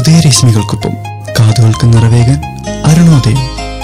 ഉദയരശ്മികൾക്കൊപ്പം കാതുകൾക്ക് നിറവേകാൻ അരുണോദയം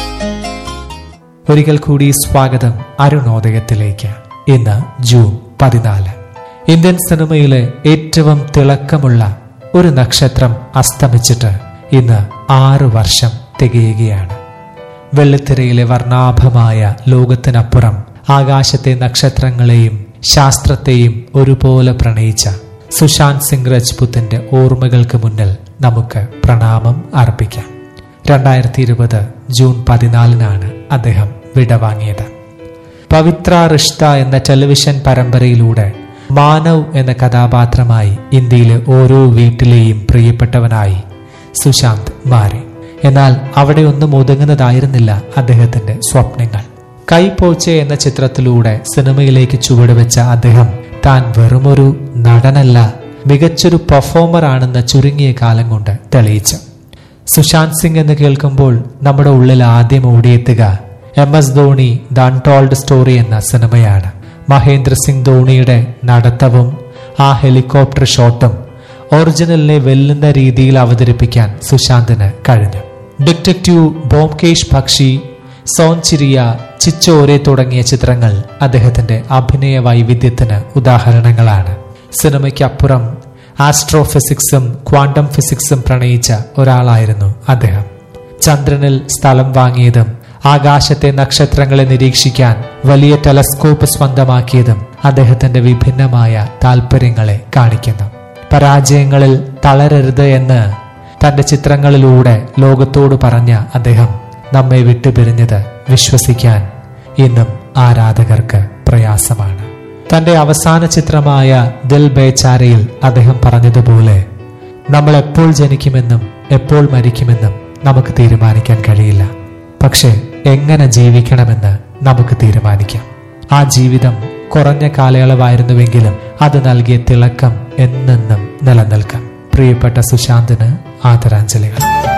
ഒരിക്കൽ കൂടി സ്വാഗതം അരുണോദയത്തിലേക്ക് ഇന്ന് ജൂൺ പതിനാല് ഇന്ത്യൻ സിനിമയിലെ ഏറ്റവും തിളക്കമുള്ള ഒരു നക്ഷത്രം അസ്തമിച്ചിട്ട് ഇന്ന് ആറു വർഷം തികയുകയാണ് വെള്ളിത്തിരയിലെ വർണ്ണാഭമായ ലോകത്തിനപ്പുറം ആകാശത്തെ നക്ഷത്രങ്ങളെയും ശാസ്ത്രത്തെയും ഒരുപോലെ പ്രണയിച്ച സുശാന്ത് സിംഗ് രജ്പുത്തിന്റെ ഓർമ്മകൾക്ക് മുന്നിൽ നമുക്ക് പ്രണാമം അർപ്പിക്കാം രണ്ടായിരത്തി ഇരുപത് ജൂൺ പതിനാലിനാണ് അദ്ദേഹം വിടവാങ്ങിയത് പവിത്ര റിഷ്ത എന്ന ടെലിവിഷൻ പരമ്പരയിലൂടെ മാനവ് എന്ന കഥാപാത്രമായി ഇന്ത്യയിലെ ഓരോ വീട്ടിലെയും പ്രിയപ്പെട്ടവനായി സുശാന്ത് മാറി എന്നാൽ അവിടെ ഒന്നും ഒതുങ്ങുന്നതായിരുന്നില്ല അദ്ദേഹത്തിന്റെ സ്വപ്നങ്ങൾ കൈപോച്ചെ എന്ന ചിത്രത്തിലൂടെ സിനിമയിലേക്ക് ചുവടുവെച്ച അദ്ദേഹം താൻ വെറുമൊരു നടനല്ല മികച്ചൊരു പെർഫോമർ ആണെന്ന് ചുരുങ്ങിയ കാലം കൊണ്ട് തെളിയിച്ചു സുശാന്ത് സിംഗ് എന്ന് കേൾക്കുമ്പോൾ നമ്മുടെ ഉള്ളിൽ ആദ്യം ഓടിയെത്തുക M S Dhoni the untold story എന്ന സിനിമയാണ് മഹേന്ദ്ര സിംഗ് ധോണിയുടെ നടത്തവും ആ ഹെലികോപ്റ്റർ ഷോട്ടും ഒറിജിനലിനെ വെല്ലുന്ന രീതിയിൽ അവതരിപ്പിക്കാൻ സുശാന്തിന് കഴിഞ്ഞു ഡിറ്റക്റ്റീവ് ബോംകേഷ് പക്ഷി സോൻചിരിയ ചിച്ചോരെ തുടങ്ങിയ ചിത്രങ്ങൾ അദ്ദേഹത്തിന്റെ അഭിനയ വൈവിധ്യത്തിന് ഉദാഹരണങ്ങളാണ് സിനിമയ്ക്കപ്പുറം ആസ്ട്രോഫിസിക്സും ക്വാണ്ടം ഫിസിക്സും പ്രണയിച്ച ഒരാളായിരുന്നു അദ്ദേഹം ചന്ദ്രനിൽ സ്ഥലം വാങ്ങിയതും ആകാശത്തെ നക്ഷത്രങ്ങളെ നിരീക്ഷിക്കാൻ വലിയ ടെലസ്കോപ്പ് സ്വന്തമാക്കിയതും അദ്ദേഹത്തിന്റെ വിഭിന്നമായ താല്പര്യങ്ങളെ കാണിക്കുന്നു പരാജയങ്ങളിൽ തളരരുത് എന്ന് തന്റെ ചിത്രങ്ങളിലൂടെ ലോകത്തോട് പറഞ്ഞ അദ്ദേഹം നമ്മെ വിട്ടുപിരിഞ്ഞത് വിശ്വസിക്കാൻ ഇന്നും ആരാധകർക്ക് പ്രയാസമാണ് തന്റെ അവസാന ചിത്രമായ ദിൽ ബേച്ചാരയിൽ അദ്ദേഹം പറഞ്ഞതുപോലെ നമ്മൾ എപ്പോൾ ജനിക്കുമെന്നും എപ്പോൾ മരിക്കുമെന്നും നമുക്ക് തീരുമാനിക്കാൻ കഴിയില്ല പക്ഷെ എങ്ങനെ ജീവിക്കണമെന്ന് നമുക്ക് തീരുമാനിക്കാം ആ ജീവിതം കുറഞ്ഞ കാലയളവായിരുന്നുവെങ്കിലും അത് നൽകിയ തിളക്കം എന്നെന്നും നിലനിൽക്കാം പ്രിയപ്പെട്ട സുശാന്തിന് ആദരാഞ്ജലികൾ